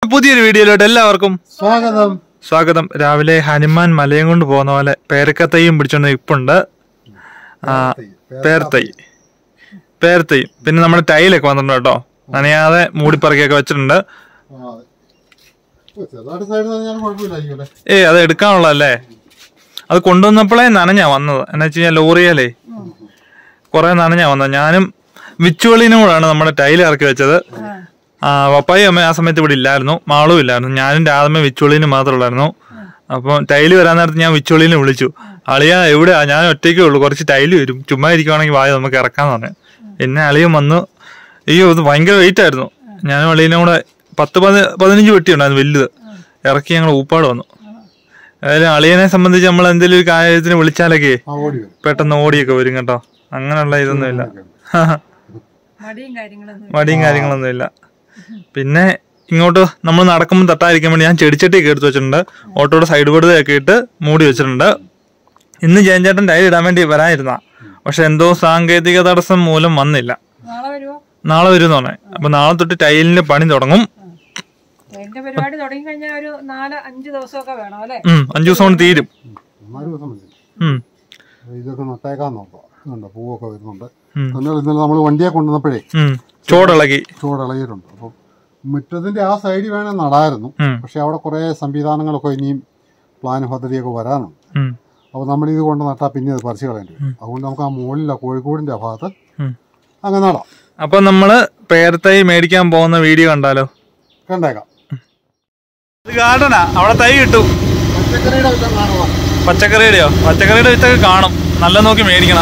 പുതിയൊരു വീഡിയോയിലോട്ട് എല്ലാവർക്കും സ്വാഗതം സ്വാഗതം രാവിലെ ഹനുമാൻ മലയും കൊണ്ട് പോകുന്ന പോലെ പേരക്കത്തൈയും പിടിച്ചോണ്ട് ഇപ്പുണ്ട് ആ പേരത്തൈ പേരത്തൈ പിന്നെ നമ്മുടെ ടൈലൊക്കെ വന്നിട്ടുണ്ട് കേട്ടോ നനയാതെ മൂടിപ്പറക്കിയൊക്കെ വെച്ചിട്ടുണ്ട് ആ, അതെ. ഓ, ചെറുതായിട്ട് സൈഡിൽ ഞാൻ കുഴപ്പമില്ലായിരിക്കും അല്ലേ ഏയ് അത് എടുക്കാനുള്ളതല്ലേ അത് കൊണ്ടുവന്നപ്പോഴേ നനഞ്ഞാ വന്നത് എന്നാ വെച്ച് കഴിഞ്ഞാൽ ലോറിയല്ലേ കുറെ നനഞ്ഞാ വന്നത് ഞാനും വിച്ചുവളിനും കൂടാണ് നമ്മുടെ ടൈൽ ഇറക്കി വെച്ചത് ആ പപ്പായും അമ്മ ആ സമയത്ത് ഇവിടെ ഇല്ലായിരുന്നു മാളും ഇല്ലായിരുന്നു ഞാനും രാധമ്മ വിച്ചുവളിനും മാത്രമേ ഉള്ളായിരുന്നു അപ്പോൾ ടൈല് വരാൻ നേരത്ത് ഞാൻ വിച്ചുവളിനെ വിളിച്ചു അളിയ എവിടെയാ ഞാൻ ഒറ്റയ്ക്കേ ഉള്ളൂ കുറച്ച് ടൈല് വരും ചുമ്മാ ഇരിക്കുവാണെങ്കിൽ വായ നമുക്ക് ഇറക്കാന്ന് പറഞ്ഞു പിന്നെ അളിയൻ വന്നു അയ്യോ ഇത് ഭയങ്കര വെയിറ്റ് ആയിരുന്നു ഞാനും അളിയനും കൂടെ പത്ത് പതി പതിനഞ്ച് വെട്ടി ഉണ്ടായിരുന്നു വലുത് ഇറക്കി ഞങ്ങൾ ഊപ്പാട് വന്നു ഏതായാലും അളിയനെ സംബന്ധിച്ച് നമ്മൾ എന്തെങ്കിലും ഒരു കാര്യത്തിന് വിളിച്ചാലൊക്കെ ആ ഓടി വരും പെട്ടെന്ന് ഓടിയൊക്കെ വരും കേട്ടോ അങ്ങനെയുള്ള ഇതൊന്നുമില്ല മടിയും കാര്യങ്ങളൊന്നും മടിയും കാര്യങ്ങളൊന്നുമില്ല പിന്നെ ഇങ്ങോട്ട് നമ്മൾ നടക്കുമ്പോൾ തട്ടാതിരിക്കാൻ വേണ്ടി ഞാൻ ചെടിച്ചട്ടിയൊക്കെ എടുത്ത് വെച്ചിട്ടുണ്ട് ഓട്ടോയുടെ സൈഡ് ബോർഡൊക്കെ ഇട്ട് മൂടി വെച്ചിട്ടുണ്ട് ഇന്ന് ജയൻചേട്ടൻ ടൈൽ ഇടാൻ വേണ്ടി വരാനിരുന്ന പക്ഷെ എന്തോ സാങ്കേതിക തടസ്സം മൂലം വന്നില്ല നാളെ വരുമോ നാളെ വരും പറഞ്ഞേ അപ്പൊ നാളെ തൊട്ട് ടൈലിന്റെ പണി തുടങ്ങും എന്റെ പരിപാടി തുടങ്ങി കഴിഞ്ഞാൽ ഒരു നാല് അഞ്ച് ദിവസമൊക്കെ വേണം അല്ലേ ഉം അഞ്ചു ദിവസം കൊണ്ട് തീരും നാല് ദിവസം മതി ഉം ഇതൊക്കെ നട്ടേക്കാൻ നോക്കാം ഇതുണ്ട് പൂവൊക്കെ വരുന്നുണ്ട് ഉം. എന്നാൽ ഇന്നലെ നമ്മൾ വണ്ടിയെ കൊണ്ടുവന്നപ്പോഴേ ഉം ചോടിളകി ചൂട് ഇളകിയിട്ടുണ്ട് അപ്പം മുറ്റത്തിന്റെ ആ സൈഡിൽ വേണേൽ നടായിരുന്നു ഉം. പക്ഷെ അവിടെ കുറേ സംവിധാനങ്ങളൊക്കെ ഇനിയും പ്ലാൻ പദ്ധതിയൊക്കെ വരാനുണ്ട് ഉം അപ്പോൾ നമ്മൾ ഇത് കൊണ്ട് നട്ടാൽ പിന്നെ അത് പറിച്ചു കളയേണ്ടി വരും അതുകൊണ്ട് നമുക്ക് ആ മുകളിലെ കോഴിക്കോടിന്റെ ആ ഭാഗത്ത് ഉം. അങ്ങ് നടാം അപ്പൊ നമ്മള് പേരത്തൈ മേടിക്കാൻ പോകുന്ന വീഡിയോ കണ്ടാലോ കണ്ടേക്കാം ഇത് ഗാർഡനാ അവിടെ തൈ കിട്ടും പച്ചക്കറിയുടെ വിധം കാണുക പച്ചക്കറിയുടെയോ പച്ചക്കറിയുടെ വിത്തൊക്കെ കാണും നല്ല നോക്കി മേടിക്കണം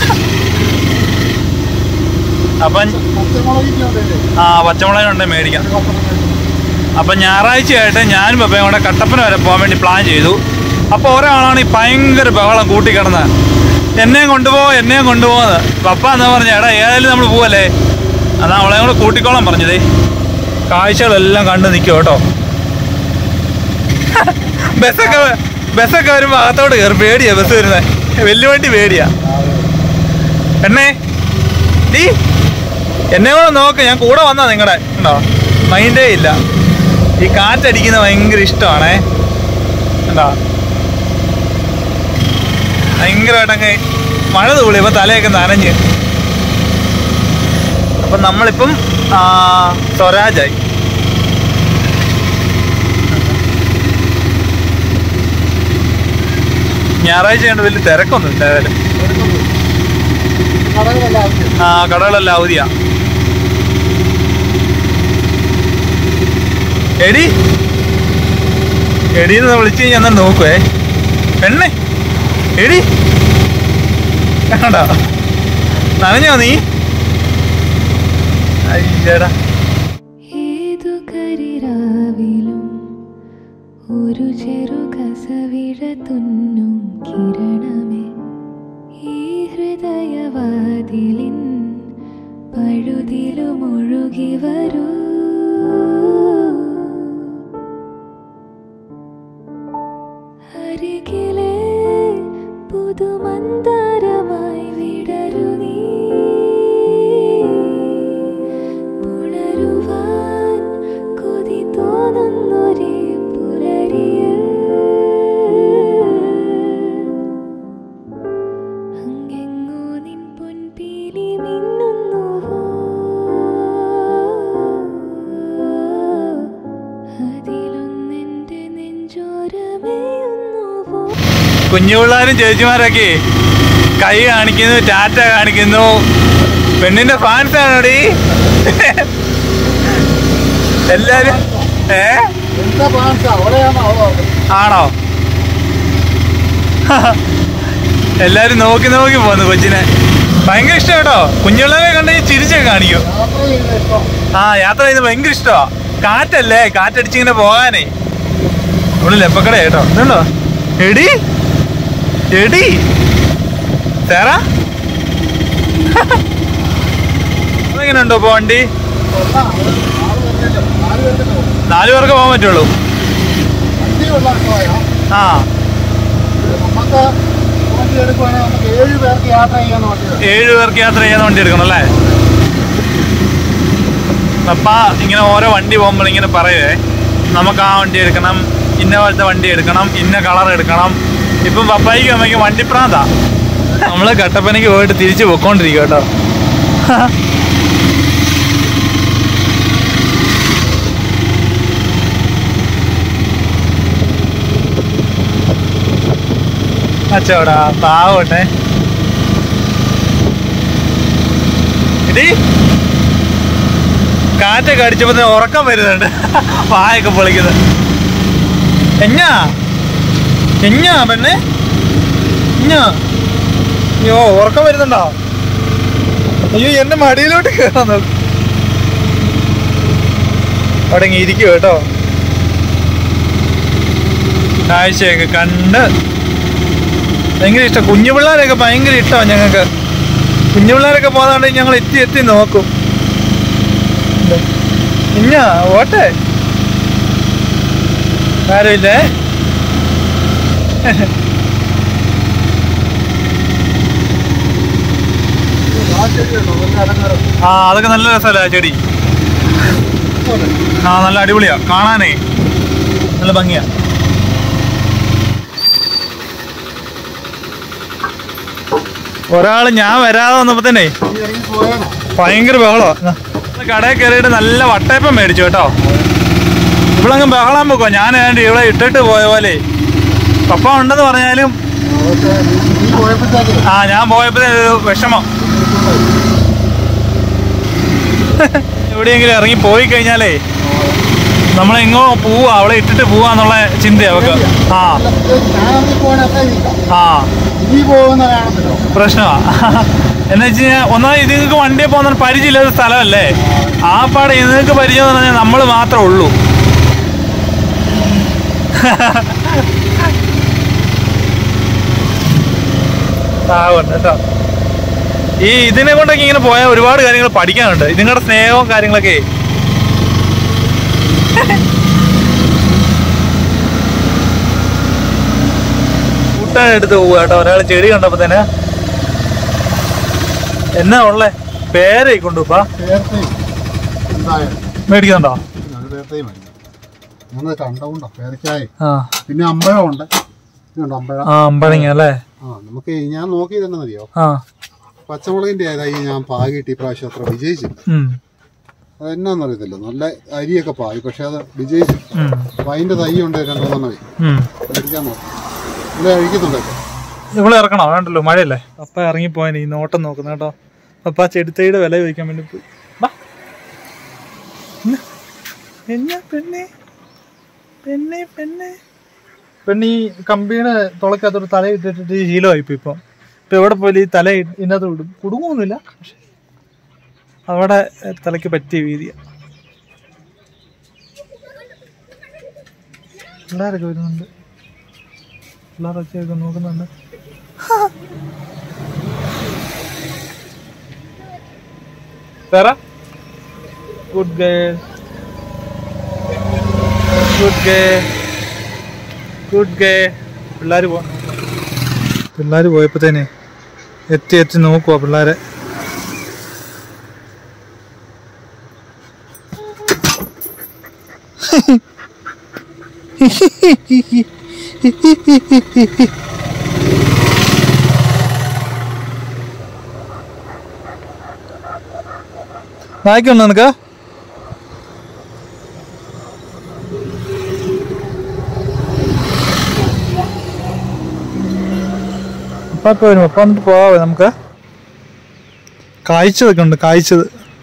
അപ്പം പച്ചമുളകിന്റെ ഉണ്ടല്ലേ ആ പച്ചമുളകുണ്ടെ മേടിക്കാം അപ്പം ഞായറാഴ്ചയായിട്ട് ഞാനും പപ്പയും കൂടെ കട്ടപ്പന വരെ പോകാൻ വേണ്ടി പ്ലാൻ ചെയ്തു അപ്പോൾ ഒരാളാണ് ഈ ഭയങ്കര ബഹളം കൂട്ടിക്കിടന്ന് എന്നെയും കൊണ്ടുപോ എന്നെയും കൊണ്ടുപോകുന്നത് പപ്പ എന്നാ പറഞ്ഞ എടാ ഏതായാലും നമ്മൾ പോവല്ലേ അതാ അവളെ കൂടെ കൂട്ടിക്കോളാൻ പറഞ്ഞതേ കാഴ്ചകളെല്ലാം കണ്ട് നിൽക്കും കേട്ടോ ബസ്സൊക്കെ ബസ്സൊക്കെ വരുമ്പോൾ അകത്തോട്ട് കയറി പേടിയാ ബസ് വരുന്നത് വലിയ വണ്ടി പേടിയാ എണ്ണേ ഡീ എന്നെ കൂടെ നോക്ക് ഞാൻ കൂടെ വന്നാ നിങ്ങളുടെ ഉണ്ടോ മൈൻഡേ ഇല്ല ഈ കാറ്റടിക്കുന്ന ഭയങ്കര ഇഷ്ടമാണേ ഉണ്ടോ ഭയങ്കരമായിട്ടങ്ങ് മഴ തൂളിയപ്പോൾ തലയൊക്കെ നനഞ്ഞ് അപ്പം നമ്മളിപ്പം ആ, സ്വരാജായി ഞായറാഴ്ച കൊണ്ട് വലിയ തിരക്കൊന്നും ഇല്ല ഏതായാലും കടകളെല്ലാം ആവശ്യം ആ കടകളെല്ലാം അവധിയാ എടി എടീന്ന് വിളിച്ചു കഴിഞ്ഞാൽ എന്നാൽ നോക്കുവേ പെണ്ണേ എടി കണ്ടോ നനഞ്ഞോ നീ അയ്യടാ ഏതു കരിരാവിലും ഒരു ചെറു കസവിഴ തുന്നും കിരണമേ ഈ ഹൃദയവാതിലിൻ പഴുതിലുമൊഴുകി വരൂ അരികിലെ പുതുമന്താരമായി വിടരു നീ പുണരുവാൻ കൊതി തോന്നുന്നൊരേ പുലരിയിൽ അങ്ങെങ്ങോ നിൻ പൊൻപീലി മിന്നുന്നുവോ അതിലൊന്നെന്റെ നെഞ്ചോരമേയുന്നുവോ കുഞ്ഞു പിള്ളേരും ചേച്ചിമാരൊക്കെ കൈ കാണിക്കുന്നു ടാറ്റ കാണിക്കുന്നു പെണ്ണിന്റെ ഫാൻസ് ആണോടി എല്ലാരും ഏ എന്താ പ്ലാൻസ് അവിടെയാണോ അവളോ ആണോ എല്ലാരും നോക്കി നോക്കി പോന്നു കൊച്ചിനെ ഭയങ്കര ഇഷ്ടം കേട്ടോ കുഞ്ഞുള്ളവരെ കണ്ട് ചിരിച്ചൊക്കെ കാണിക്കും യാത്ര ചെയ്യുന്ന ഇഷ്ടം ആ യാത്ര ചെയ്യുന്നത് ഭയങ്കര ഇഷ്ടമാ കാറ്റല്ലേ കാറ്റടിച്ചിങ്ങനെ പോകാനേ ഇവിടെ ലെപ്പക്കട കേട്ടോ ഇതുണ്ടോ എടി എടി തേറാ എങ്ങനെ ഉണ്ടോ ഇപ്പൊ വണ്ടി കൊള്ളാം. അവിടെ ആള് വരുന്നില്ല. ആള് വരുന്നില്ല. നാലു പേർക്ക് പോകാൻ പറ്റുള്ളൂ വണ്ടി കൊള്ളാം പോയാ. ആ നമുക്ക് വണ്ടി എടുക്കുവാണെങ്കിൽ നമുക്ക് ഏഴ് പേർക്ക് യാത്ര ചെയ്യാൻ വണ്ടി വേണം. ഏഴ് പേർക്ക് യാത്ര ചെയ്യാൻ വണ്ടി എടുക്കണം അല്ലേ പപ്പ ഇങ്ങനെ ഓരോ വണ്ടി പോകുമ്പോൾ ഇങ്ങനെ പറയുവേ നമുക്ക് ആ വണ്ടി എടുക്കണം ഇന്ന പോലത്തെ വണ്ടി എടുക്കണം ഇന്ന കളർ എടുക്കണം ഇപ്പം പപ്പായിക്കും അമ്മയ്ക്കും വണ്ടിപ്രാന്താ നമ്മള് കട്ടപ്പനയ്ക്ക് പോയിട്ട് തിരിച്ചു പൊക്കോണ്ടിരിക്കും കേട്ടോ അച്ചോടാ പാവട്ടെ ഇടി കാറ്റൊക്കെ അടിച്ചപ്പോ തന്നെ ഉറക്കം വരുന്നുണ്ട് വായൊക്കെ പൊളിക്കുന്നത് എഞ്ഞാ എഞ്ഞാ പെണ്ണെ എഞ്ഞാ അയ്യോ ഉറക്കം വരുന്നുണ്ടോ അയ്യോ എന്റെ മടിയിലോട്ട് കയറാൻ നോക്ക് അവിടെ ഇങ്ങ് ഇരിക്കും കേട്ടോ കാഴ്ചയൊക്കെ കണ്ട് ഭയങ്കര ഇഷ്ടം കുഞ്ഞു പിള്ളേരൊക്കെ ഭയങ്കര ഇഷ്ടമാണ് ഞങ്ങൾക്ക് കുഞ്ഞു പിള്ളേരൊക്കെ പോകാണ്ട് ഞങ്ങൾ എത്തി എത്തി നോക്കും ഇഞ്ഞ ഓട്ടെ ആരുമില്ലേ ആ ശരിയുണ്ടോ നല്ല അലങ്കാരം ആ അതൊക്കെ നല്ല രസമല്ലേ ആ ചെടി ആ നല്ല അടിപൊളിയാ കാണാനേ നല്ല ഭംഗിയാ ഒരാള് ഞാൻ വരാതെ വന്നപ്പോ തന്നെ ഈ ഇറങ്ങി പോയാണോ ഭയങ്കര ബഹളോ കടയിൽ കയറിയിട്ട് നല്ല വട്ടയപ്പം മേടിച്ചു കേട്ടോ ഇവളങ്ങ് ബഹളം വെക്കോ ഞാൻ ഏതാണ്ട് ഇവിടെ ഇട്ടിട്ട് പോയ പോലെ പപ്പ ഉണ്ടെന്ന് പറഞ്ഞാലും അതൊക്കെ നീ- നീ പോയപ്പോഴത്തേക്ക് ആ ഞാൻ പോയപ്പോ ഒരു വിഷമം എവിടെയെങ്കിലും ഇറങ്ങി പോയി കഴിഞ്ഞാലേ നമ്മളെങ്ങോ പോവാ അവളെ ഇട്ടിട്ട് പോവാന്നുള്ള ചിന്തയാ അവക്ക് ആ ഞാൻ ഇറങ്ങി പോകണ അത്ര ഇരിക്കാം ആ നീ പോകുന്ന കാണത്തില്ലോ പ്രശ്നമാ എന്ന് വെച്ച് കഴിഞ്ഞാൽ ഒന്നാമത് ഇത് നിങ്ങൾക്ക് വണ്ടിയെ പോകുന്ന പരിചയമില്ലാത്ത സ്ഥലമല്ലേ ആ പാടെ നിങ്ങൾക്ക് പരിചയം എന്ന് പറഞ്ഞാൽ നമ്മൾ മാത്രമേ ഉള്ളൂ പാവമുണ്ട് കേട്ടോ ഈ ഇതിനെ കൊണ്ടൊക്കെ ഇങ്ങനെ പോയാൽ ഒരുപാട് കാര്യങ്ങൾ പഠിക്കാനുണ്ട് നിങ്ങളുടെ സ്നേഹവും കാര്യങ്ങളൊക്കെ കൂട്ടാൻ എടുത്ത് പോവുക കേട്ടോ ഒരാൾ ചെടി കണ്ടപ്പോ തന്നെ എന്നാ ഉള്ളേ പേരെ കൊണ്ടുപ്പാ നേരത്തെ എന്തായാലും മേടിക്കുന്നുണ്ടോ അത് നേരത്തെയും മതി മൂന്ന് കണ്ടവുണ്ടോ പേരക്കായ ആ പിന്നെ അമ്പഴമുണ്ട് ഇതുണ്ട് അമ്പഴം ആ അമ്പഴങ്ങ അല്ലേ ആ നമുക്ക് ഞാൻ നോക്കി തന്നെ മതിയോ ആ പച്ചമുളകിന്റെ ആയതായി ഞാൻ പാകിയിട്ട് ഈ പ്രാവശ്യം അത്ര വിജയിച്ചില്ല ഉം അതെന്നാന്ന് അറിയത്തില്ല നല്ല അരിയൊക്കെ പാകി പക്ഷെ അത് വിജയിച്ചില്ല ഉം അപ്പൊ അതിന്റെ തൈ ഉണ്ട് രണ്ടെണ്ണമെന്നേ ഉം മേടിക്കാൻ നോക്കാം ഇവിടെ അഴിക്കുന്നുണ്ടൊക്കെ ഇവിടെ ഇറക്കണോ വേണ്ടല്ലോ മഴയല്ലേ പപ്പ ഇറങ്ങിപ്പോയാൻ ഈ നോട്ടം നോക്കുന്നു കേട്ടോ പപ്പ ചെടുത്തയുടെ വില ചോദിക്കാൻ വേണ്ടി പോയി വാ. ഇന്ന്. എന്നാ പെണ്ണെ പെണ്ണെ പെണ്ണെ പെണ്ണി ഈ കമ്പിയുടെ തുളക്കകത്തൊരു തല ഇട്ടിട്ട് ഈ ശീലമായിപ്പോ ഇപ്പൊ ഇപ്പൊ എവിടെ പോയാലും ഈ തല ഇ- ഇതിനകത്ത് വിടും കുടുങ്ങൊന്നുമില്ല പക്ഷെ അവിടെ എ, തലയ്ക്ക് പറ്റിയ വീതിയ പിള്ളേരൊക്കെ വരുന്നുണ്ട് പിള്ളേരൊക്കെ ഒക്കെ നോക്കുന്നുണ്ട് വേറെ ഗുഡ് ഗേ ഗുഡ് ഗേ ഗുഡ് ഗേ പിള്ളേർ പോ പിള്ളേർ പോയപ്പോഴത്തേനെ എത്തി എത്തി നോക്കുവാ പിള്ളേരെ നായ്ക്കുണ്ടോ നിനക്ക് അപ്പൊക്കെ വരും അപ്പൊ എന്നിട്ട് പോവാവേ നമുക്ക് കായ്ച്ചതൊക്കെ ഉണ്ട് കായ്ച്ചത്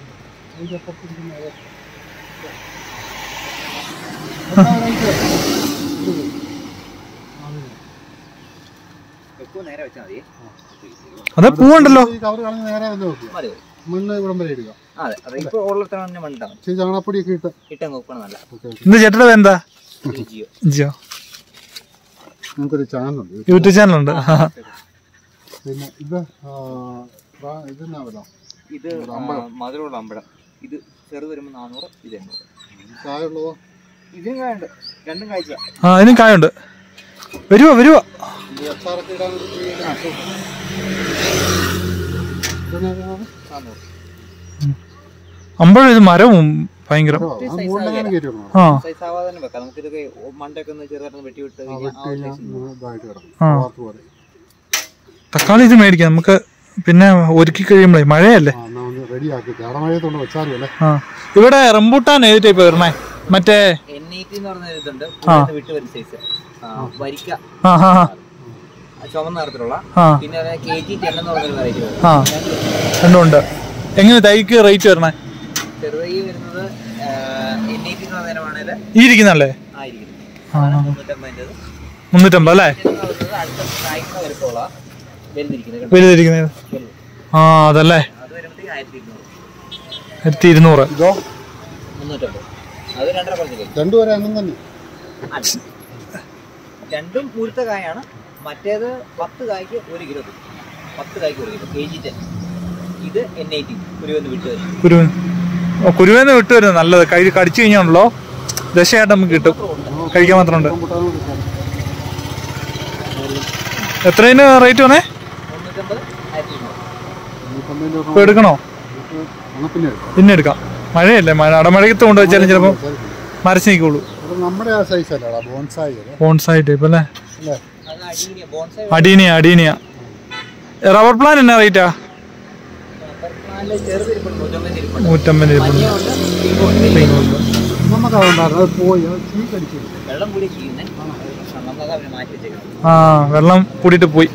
അതെ പൂവുണ്ടല്ലോ ഈ കവർ കളഞ്ഞ് നേരെ തന്നെ വെക്കുക മതി മണ്ണ് ഇവിടം വരെ ഇടുക അതെ അതെ ഇപ്പൊ ഉള്ളിടത്താണ് തന്നെ മണ്ടാവും ഇച്ചിരി ചാണകപ്പൊടിയൊക്കെ ഇട്ട് ഇട്ടാൻ നോക്കണം നല്ല ഓക്കെ ഇന്ന് ചേട്ടയുടെ എന്താ ജിയോ ജിയോ നമുക്കൊരു ചാനലുണ്ട് യൂട്യൂബ് ചാനലുണ്ട് പിന്നെ ഇത് ആ, പ്രാ- ഇതെന്നാ വില ഇത് മധുരമുള്ള അമ്പഴം ഇത് ചെറു വരുമ്പോൾ നാനൂറ് ഇത് എണ്ണൂറ് ചായയുള്ളതോ ഇതും കായുണ്ട് രണ്ടും കാഴ്ച ആ അതിനും കായുണ്ട് വരുവോ വരുവോ ഇത് അച്ചാറൊക്കെ ഇടാൻ ഒരു ചെറിയ ഇതെന്നാ വില? നാനൂറ് അമ്പഴം ഇത് മരവും ഭയങ്കരം മുകളിലെങ്ങനെ കയറ്റി വിടണം ആ സൈസ് ആവാതെ തന്നെ വെക്കാം നമുക്ക് ഇതൊക്കെ മണ്ടൊക്കെ ഒന്ന് ചെറുതായിട്ട് വെട്ടി വിട്ട് ആ, കഴിഞ്ഞാൽ വെട്ടി ആ ഒരു കഴിഞ്ഞാൽ size ന് ഇതായിട്ട് കിടക്കും ആ. വാർത്ത് പോലെ തക്കാളി ഇത് മേടിക്കാം നമുക്ക് പിന്നെ ഒരുക്കി കഴിയുമ്പോഴേ മഴയല്ലേ ആ എന്നാ ഒന്ന് റെഡിയാക്കി കാടമഴയത്തോണ്ട് വെച്ചാലും അല്ലേ ആ ഇവിടെ റംബൂട്ടാൻ ഏത് ടൈപ്പ് വരണേ മറ്റേ എൻ ടി എന്ന് പറഞ്ഞ ഒരു ഇതുണ്ട് പുള്ളിന്ന് വിട്ട് വരുന്ന സൈസ് വരിക്ക ആ ആ ആ, ആ, ചുവന്ന നിറത്തിലുള്ള ആ പിന്നെ കെ ജി ടെൻ എന്ന് പറഞ്ഞൊരു വെറൈറ്റി വരും ആ രണ്ടുമുണ്ട് എങ്ങനെ തൈക്ക് റേറ്റ് വരണേ ചെറുതൈ വരുന്നത് എൻ ഐ ടി എന്ന് പറഞ്ഞ ഇനമാണെങ്കിൽ ഈ ഇരിക്കുന്നല്ലേ ആയിരിക്കും ആ ആ. മുന്നൂറ്റമ്പതിൻ്റെത് മുന്നൂറ്റമ്പത് അല്ലേ എന്ന് പറയുന്നത് അടുത്ത കായ്ക്കുന്ന വലുപ്പമുള്ള വലുതിരിക്കുന്നത് കേട്ടോ. വലുതിരിക്കുന്നത് വലുത്. ആ അതല്ലേ അത് വരുമ്പോഴത്തേക്ക് ആയിരത്തി ഇരുന്നൂറ് ആയിരത്തി ഇരുന്നൂറ് ഇതോ മുന്നൂറ്റമ്പത് അത് രണ്ടര കുറച്ച് കഴിക്കും രണ്ടുപേരെ എണ്ണം തന്നെ രണ്ടും പൂരത്തെ കായാണ് മറ്റേത് പത്ത് കായ്ക്ക് ഒരു കിലോ തരും പത്ത് കായ്ക്ക് ഒരു കിലോ കെ ജി ടെൻ ഇത് എൻ ഐ ടി കുരുവെന്ന് വിട്ട് വരും കുരുവൻ ഓ കുരുവെന്ന് വിട്ടു വരുന്നത് നല്ലത് കഴി കടിച്ചു കഴിഞ്ഞാണല്ലോ ദശയായിട്ട് നമുക്ക് കിട്ടും കഴിക്കാൻ മാത്രമുണ്ട് റംബൂട്ടാനും എടുക്കാം. എത്രയിന് റേറ്റ് വന്നേ മുന്നൂറ്റമ്പത് ആയിരത്തി ഇരുന്നൂറ് നൂറ്റമ്പതിൻ്റെ ഇപ്പൊ എടുക്കണോ എന്നാൽ പിന്നെ എടുക്കാം പിന്നെ എടുക്കാം മഴയല്ലേ മഴ അടമഴയത്ത് കൊണ്ട് വെച്ചാലും ചിലപ്പോൾ മരച്ച് നിൽക്കുള്ളൂ അത് നമ്മുടെ ആ സൈസ് അല്ലടാ ബോൺസായി അല്ലേ ബോൺസായി ടൈപ്പ് അല്ലേ അല്ലേ അത് adenium bonsai adenium adenium rubber plant എന്നാ റേറ്റാ പ്ലാന്റ് ചെറുതിരിപ്പുണ്ട് നൂറ്റമ്പത് ഇരിപ്പുണ്ട് നൂറ്റമ്പത് രൂപ മഞ്ഞയുണ്ട് നമുക്ക് അതുകൊണ്ടായിരുന്നു അത് പോയി അത് ചീ കടിച്ചു വെള്ളം കൂടി ചെയ്യുന്നേ നമുക്ക് അവരെ മാറ്റി വെച്ചേക്കണം ആ വെള്ളം കൂടിയിട്ട് പോയി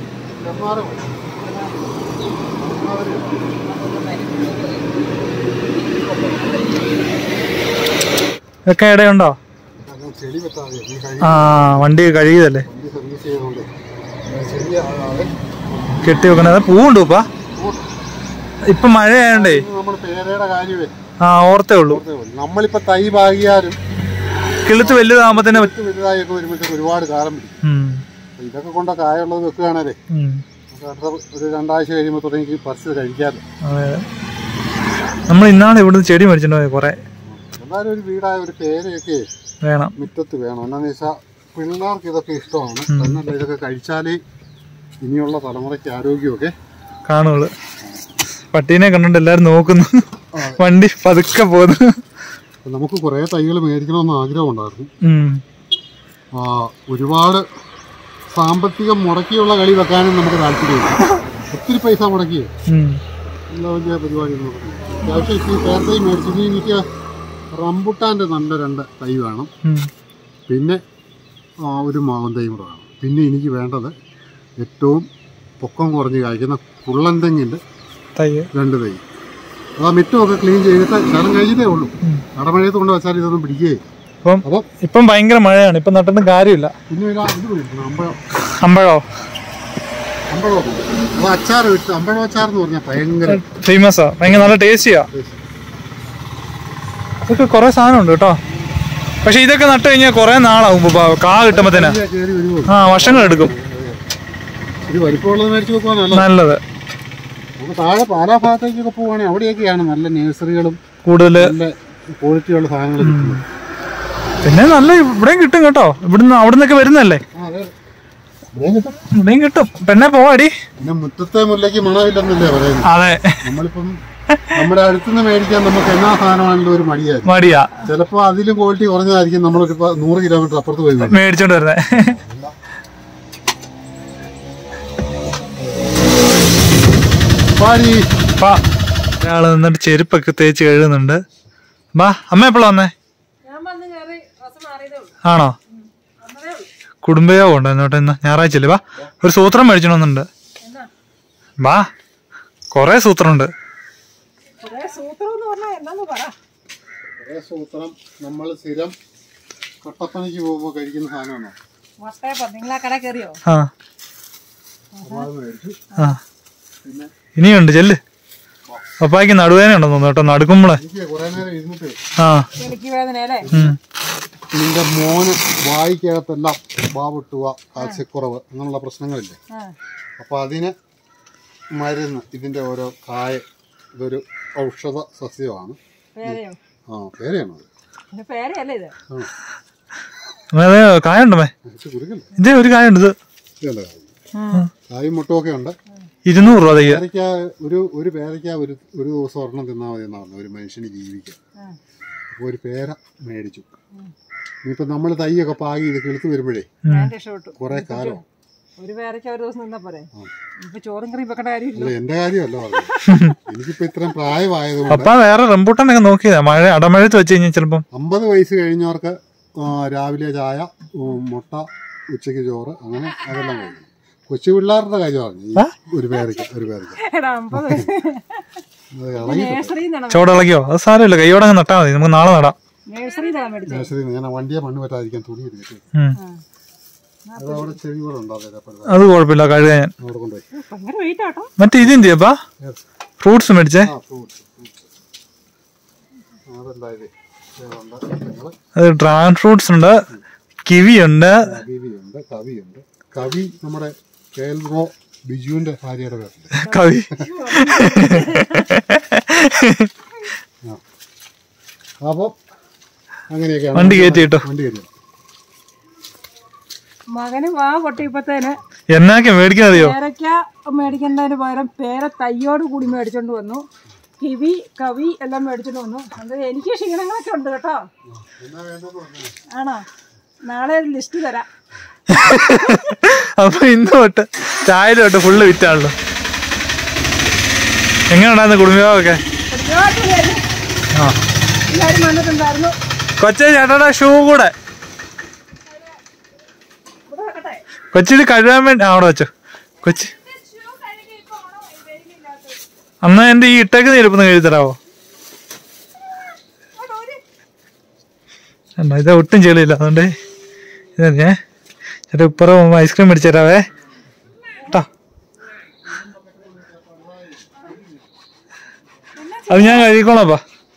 ഇതൊക്കെ ഇടയുണ്ടോ ചെളി വെത്താതെ ഈ കഴി ആ വണ്ടി കഴുകിയതല്ലേ വണ്ടി സർവീസ് ചെയ്തുകൊണ്ട് ചെളി ആകാതെ കെട്ടി വെക്കണത് പൂവുണ്ട് ഇപ്പാ ഇപ്പൊ മഴയായോണ്ടേ നമ്മൾ പേരയുടെ കാര്യമേ ആ ഓർത്തേ ഉള്ളൂ ഓർത്തേ ഉള്ളൂ. നമ്മളിപ്പോ തൈ പാകിയാലും കിളുത്ത് വലുതാകുമ്പോ തന്നെ ഇത് വലുതായൊക്കെ വരുമ്പോഴത്തേക്ക് ഒരുപാട് കാലം പിടിക്കും ഉം, അപ്പൊ ഇതൊക്കെ കൊണ്ട കായുള്ളത് വെക്കുകയാണല്ലേ ഉം. നമുക്ക് അടുത്ത ഒരു രണ്ടാഴ്ച കഴിയുമ്പോൾ തുടങ്ങി പറിച്ച് കഴിക്കാമല്ലോ അതെ നമ്മൾ ഇന്നാണ് ഇവിടുന്ന് ചെടി മേടിച്ചിട്ട് പോയത് കുറെ എന്നാലും ഒരു വീടായ ഒരു പേരയൊക്കെ വേണം മുറ്റത്ത് വേണം എന്നാന്ന് വെച്ചാൽ പിള്ളേർക്ക് ഇതൊക്കെ ഇഷ്ടമാണ് എന്നല്ല ഇതൊക്കെ കഴിച്ചാലേ ഇനിയുള്ള തലമുറയ്ക്ക് ആരോഗ്യമൊക്കെ കാണുള്ളു പട്ടീനെ കണ്ടിട്ട് എല്ലാരും നോക്കുന്നു വണ്ടി പതുക്കെ പോന്നു അപ്പൊ നമുക്ക് കുറേ തൈകൾ മേടിക്കണമെന്ന് ആഗ്രഹം ഉണ്ടായിരുന്നു ഉം. ആ, ഒരുപാട് സാമ്പത്തികം മുടക്കിയുള്ള കളി വെക്കാനും നമുക്ക് താല്പര്യമില്ല ഒത്തിരി പൈസ മുടക്കി ഉം. എല്ലാ വലിയ പരിപാടികളും അത്യാവശ്യം ഈ പേർ തൈ മേടിച്ചു ഇനി എനിക്ക് റംബുട്ടാൻ്റെ നല്ല രണ്ട് തൈ വേണം ഉം. പിന്നെ ആ, ഒരു മാവൻ തൈ കൂടെ വേണം പിന്നെ എനിക്ക് വേണ്ടത് ഏറ്റവും പൊക്കം കുറഞ്ഞ് കായ്ക്കുന്ന കുള്ളൻ തെങ്ങിൻ്റെ തയ്യ് രണ്ട് തൈ അത് ആ മിറ്റമൊക്കെ ക്ലീൻ ചെയ്തിട്ട് ശരം കഴിഞ്ഞിട്ടേ ഉള്ളൂ കടമഴയത്ത് കൊണ്ട് വെച്ചാൽ ഇതൊന്നും പിടിക്കുകയെ അപ്പം അപ്പം ഇപ്പം ഭയങ്കര മഴയാണ് ഇപ്പം നട്ടിട്ടും കാര്യമില്ല പിന്നെ ഒരു ഇത് മേടിക്കണം അമ്പഴം അമ്പഴോ അമ്പഴം അത് അച്ചാർ വിട്ട് അമ്പഴം അച്ചാർ എന്ന് പറഞ്ഞാൽ ഭയങ്കര ഫേമസാ ഭയങ്കര നല്ല ടേസ്റ്റിയാ ഇതൊക്കെ കുറെ സാധനം ഉണ്ട് കേട്ടോ പക്ഷെ ഇതൊക്കെ നട്ട് കഴിഞ്ഞാൽ കുറെ നാളാവും ഇപ്പൊ കാ കിട്ടുമ്പോ തന്നെ കയറി വരുമോ ആ വർഷങ്ങൾ എടുക്കും ഒരു വലിപ്പമുള്ളത് മേടിച്ച് വെക്കുവാൻ നല്ലത് നല്ലത് നമുക്ക് താഴെ പാലാ ഭാഗത്തേക്കൊക്കെ പോവുകയാണെങ്കിൽ അവിടെയൊക്കെയാണ് നല്ല നഴ്സറികളും കൂടുതല് നല്ല ക്വാളിറ്റിയുള്ള സാധനങ്ങൾ കിട്ടുന്നത് പിന്നെ നല്ല ഇവിടെയും കിട്ടും കേട്ടോ ഇവിടുന്ന് അവിടെ നിന്നൊക്കെ വരുന്നല്ലേ ആ, അതെ. ഇവിടെയും കിട്ടും. ഇവിടെയും കിട്ടും പെണ്ണെ പോവാടി പിന്നെ മുറ്റത്തെ മുല്ലയ്ക്ക് മണമില്ലെന്നല്ലേ പറയുന്നത് അതെ നമ്മളിപ്പം നമ്മുടെ അടുത്തുനിന്ന് മേടിക്കാൻ നമുക്ക് എന്നാ സാധനമാണെങ്കിലും ഒരു മടിയായിരിക്കും മടിയാ ചിലപ്പോൾ അതിലും ക്വാളിറ്റി കുറഞ്ഞതായിരിക്കും നമ്മളൊരു പ- നൂറ് കിലോമീറ്റർ അപ്പുറത്ത് പോയി മേടിക്കും. മേടിച്ചോണ്ട് വരുന്നേ പാടി വാ ഒരാള് നിന്നിട്ട് ചെരുപ്പൊക്കെ തേച്ച് കഴുകുന്നുണ്ട് വാ അമ്മ എപ്പോഴാ വന്നേ ഞാൻ വന്ന് കയറി ഡ്രസ് മാറിയതേ ഉള്ളൂ ആണോ വന്നതേ ഉള്ളൂ കുടുംബയോഗം ഉണ്ടോ എന്നോട്ട് ഇന്ന് ഞായറാഴ്ച അല്ലേ വാ ഒരു സൂത്രം മേടിച്ചോണമെന്നുണ്ട് എന്നാ വാ കൊറേ സൂത്രമുണ്ട് കുറെ സൂത്രം എന്ന് പറഞ്ഞാൽ എന്താന്ന് പറ ഒരേ സൂത്രം നമ്മൾ സ്ഥിരം കട്ടപ്പനയ്ക്ക് പോകുമ്പോൾ കഴിക്കുന്ന സാധനമാണോ മട്ടയപ്പം നിങ്ങൾ ആ കട കയറിയോ ആ അപ്പോൾ അത് മേടിച്ചു ആ പിന്നെ ഇനിയുണ്ട് ചെല്ല് പപ്പായ്ക്ക് നടുവേദന ഉണ്ടെന്ന് തോന്നുന്നു കേട്ടോ നടുക്കുമ്പോളെ എനിക്ക് കുറേ നേരം ഇരുന്നിട്ട് ആ എനിക്ക് വേദന അല്ലേ ഉം. നിന്റെ മോന് വായിക്കകത്തെല്ലാം വാവിട്ടുക കാൽസ്യക്കുറവ് അങ്ങനെയുള്ള പ്രശ്നങ്ങളില്ലേ ആ അപ്പോൾ അതിന് മരുന്ന് ഇതിൻ്റെ ഓരോ കായ ഇതൊരു ഔഷധ സസ്യമാണ് പേരയോ ആ പേരെയാണോ അത് ഇത് പേരയല്ലേ ഇത് ആ അമ്മേ, അത് കായുണ്ടമ്മേ കുറച്ച് കുറുക്കല്ലേ ഇത് ഒരു കായുണ്ട് ഇത് ഇതല്ലേ കായ് കായും മുട്ടുമൊക്കെ ഉണ്ട് ഇരുന്നൂറ് രൂപ തയ്യ പേരയ്ക്ക ഒരു ഒരു പേരയ്ക്ക ഒരു ഒരു ദിവസം ഒരെണ്ണം തിന്നാൽ മതി എന്നാണ് ഒരു മനുഷ്യന് ജീവിക്കാൻ അപ്പോൾ ഒരു പേര മേടിച്ചു ഇനിയിപ്പോൾ നമ്മൾ തൈയൊക്കെ പാകി ഇത് കിളുത്ത് വരുമ്പോഴേ ഞാൻ രക്ഷപ്പെട്ടു കുറേ കാലം ഒരു പേരയ്ക്ക് ഒരു ദിവസം നിന്നാ പോരെ ഇപ്പൊ ചോറും കറിയും വെക്കേണ്ട കാര്യമില്ല അല്ല എൻ്റെ കാര്യമല്ല പറഞ്ഞത് എനിക്കിപ്പോൾ ഇത്രയും പ്രായമായതുകൊണ്ട് പപ്പ വേറെ റംബൂട്ടാനൊക്കെ നോക്കിയതാ മഴ അടമഴത്ത് വെച്ച് കഴിഞ്ഞാൽ ചിലപ്പം അമ്പത് വയസ്സ് കഴിഞ്ഞവർക്ക് ആ, രാവിലെ ചായ ഉം, മുട്ട ഉച്ചയ്ക്ക് ചോറ് അങ്ങനെ അതെല്ലാം കഴിക്കും കൊച്ചു പിള്ളേരുടെ കാര്യമാണ് ഈ ഒരു പേരയ്ക്ക് ഒരു പേരയ്ക്ക് എടാ അമ്പത് അത് ഇളകി നേഴ്സറി നിന്നാണ് ചോടിളക്കിയോ അത് സാരമില്ല കൈയോടെ അങ്ങ് നട്ടാൽ മതി നമുക്ക് നാളെ നടാം നേഴ്സറി നിന്നാണ് മേടിച്ചത് നഴ്സറി ഞാൻ ആ വണ്ടിയെ മണ്ണ് പറ്റാതിരിക്കാൻ തുണി എടുത്തിട്ട് ഉം. അത് അവിടെ ചെവി കൂടെ ഉണ്ടാവില്ല അപ്പോഴത്തെ അത് കുഴപ്പമില്ല കഴുകാൻ ഞാൻ അവിടെ കൊണ്ടുപോയി ഭയങ്കര വെയിറ്റ് ആട്ടോ മറ്റേ ഇതെന്ത് ചെയ്യപ്പാ ഫ്രൂട്ട്സ് മേടിച്ചേ ആ ഫ്രൂട്ട്സ് ഫ്രൂട്ട്സ് അതെന്തായത് ഉണ്ട് ഞങ്ങൾ അത് ഡ്രാഗൺ ഫ്രൂട്ട്സ് ഉണ്ട് കിവി ഉണ്ട് കവിയുണ്ട് കവിയുണ്ട് കവി നമ്മുടെ കെ എൽ റോ ബിജുവിന്റെ ഭാര്യയുടെ പേരുണ്ട് കവി അപ്പോൾ അങ്ങനെയൊക്കെയാണ് വണ്ടി കയറ്റി കിട്ടോ വണ്ടി കയറ്റി മകന് വാ പൊട്ടിയപ്പോഴത്തേന് എന്നൊക്കെ മേടിക്കാതെയോ പേരയ്ക്ക മേടിക്കേണ്ടതിന് പകരം പേര തയ്യോട് കൂടി മേടിച്ചോണ്ട് വന്നു കിവി കവി എല്ലാം മേടിച്ചോണ്ട് വന്നു അത് എനിക്ക് ക്ഷീണങ്ങളൊക്കെ ഉണ്ട് കേട്ടോ ആണോ നാളെ ഒരു ലിസ്റ്റ് തരാം അപ്പൊ ഇന്ന് തൊട്ട് ചായ തൊട്ട് ഫുള്ള് വിറ്റാണല്ലോ എങ്ങനെയുണ്ടായിരുന്നു കുടുംബമൊക്കെ ഒരുപാട് പേര് ആ എല്ലാവരും വന്നിട്ടുണ്ടായിരുന്നു കൊച്ചെ ചേട്ടയുടെ ഷൂ കൂടെ ഇവിടെ വെക്കട്ടെ കൊച്ചിന് കഴുകാൻ വേണ്ടി ആ, അവിടെ വെച്ചോ കൊച്ചി അന്ന് എന്റെ ഈ ഇട്ടേക്ക് ഇരിപ്പൊന്ന് കഴുകി തരാവോ എന്നാ ഇത് ഒട്ടും ചെളിയില്ല അതുകൊണ്ട് ഇത് ഞാൻ ചേട്ടാ ഇപ്പുറം പോകുമ്പോ ഐസ്ക്രീം മേടിച്ചു തരാവേ കേട്ടോ അത് ഞാൻ കഴുകിക്കോളാപ്പാ